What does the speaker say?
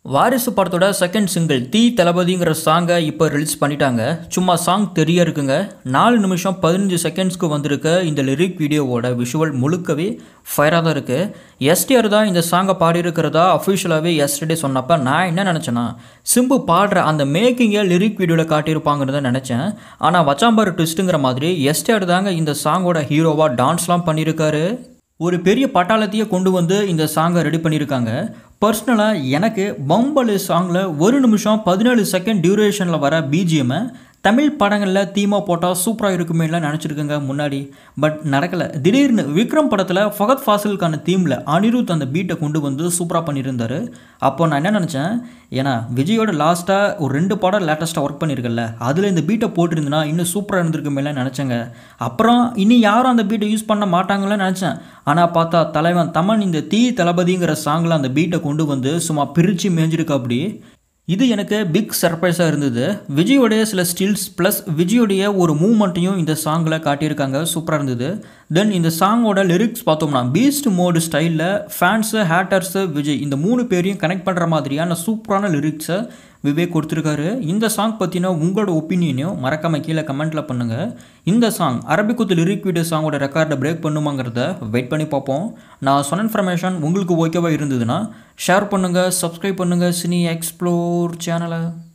வாரிசு படத்தோட second single தீ தளபதிங்கிற சாங்கை இப்போ ரிலீஸ் பண்ணிட்டாங்க சும்மா சாங் தெரிய இருக்குங்க நாலு நிமிஷம் பதினஞ்சு செகண்ட்ஸ்க்கு வந்திருக்க இந்த லிரிக் வீடியோவோட விஷுவல் முழுக்கவே ஃபயராக தான் இருக்குது எஸ்டிஆர் தான் இந்த சாங்கை பாடியிருக்கிறதா அஃபிஷியலாகவே எஸ்டர்டே சொன்னப்போ நான் என்ன நினச்சேன்னா சிம்பு பாடுற அந்த மேக்கிங்கை லிரிக் வீடியோவில் காட்டியிருப்பாங்கன்னு தான் நினச்சேன் ஆனால் வச்சாம்பாரு ட்விஸ்ட்டுங்கிற மாதிரி எஸ்டிஆர் தாங்க இந்த சாங்கோட ஹீரோவாக டான்ஸ்லாம் பண்ணியிருக்காரு ஒரு பெரிய பட்டாளத்தையே கொண்டு வந்து இந்த சாங்கை ரெடி பண்ணியிருக்காங்க பர்சனலாக எனக்கு பம்பலு சாங்கில் ஒரு நிமிஷம் பதினேழு செகண்ட் டியூரேஷனில் வர பிஜிஎம்மை தமிழ் படங்களில் தீமா போட்டால் சூப்பராக இருக்குமேலாம் நினச்சிருக்கேங்க முன்னாடி பட் நடக்கலை திடீர்னு விக்ரம் படத்தில் ஃபகத் ஃபாசிலுக்கான தீமில் அனிருத் அந்த பீட்டை கொண்டு வந்து சூப்பராக பண்ணியிருந்தாரு அப்போ நான் என்ன நினச்சேன் ஏன்னா விஜயோட லாஸ்ட்டாக ஒரு ரெண்டு படம் லேட்டஸ்ட்டாக ஒர்க் பண்ணியிருக்கல அதில் இந்த பீட்டை போட்டிருந்தனா இன்னும் சூப்பராக இருந்திருக்குமேலாம் நினச்சேங்க அப்புறம் இனி யாரும் அந்த பீட்டை யூஸ் பண்ண மாட்டாங்களேன்னு நினச்சேன் ஆனால் பார்த்தா தலைவன் தமன் இந்த தீ தளபதிங்கிற சாங்கில் அந்த பீட்டை கொண்டு வந்து சும்மா பிரித்து மேய்ஞ்சிருக்கா அப்படி இது எனக்கு பிக் சர்ப்ரைஸாக இருந்தது விஜயோடைய சில ஸ்டில்ஸ் ப்ளஸ் விஜயோடைய ஒரு மூமெண்ட்டையும் இந்த சாங்கில் காட்டியிருக்காங்க சூப்பராக இருந்தது தென் இந்த சாங்கோட லிரிக்ஸ் பார்த்தோம்னா பீஸ்ட் மோடு ஸ்டைலில் ஃபேன்ஸு ஹேட்டர்ஸு விஜய் இந்த மூணு பேரையும் கனெக்ட் பண்ணுற மாதிரியான சூப்பரான லிரிக்ஸை விவேக் கொடுத்துருக்காரு இந்த சாங் பற்றின உங்களோட ஒப்பீனியனையும் மறக்காமல் கீழே கமெண்ட்டில் பண்ணுங்கள் இந்த சாங் அரபிக்குத்து லிரிக் வீடியோ சாங்கோட ரெக்கார்டை பிரேக் பண்ணுமாங்கிறத வெயிட் பண்ணி பார்ப்போம் நான் சொன்ன இன்ஃபர்மேஷன் உங்களுக்கு ஓகேவாக இருந்ததுன்னா ஷேர் பண்ணுங்கள் சப்ஸ்கிரைப் பண்ணுங்கள் சினி எக்ஸ்ப்ளோர் சேனலை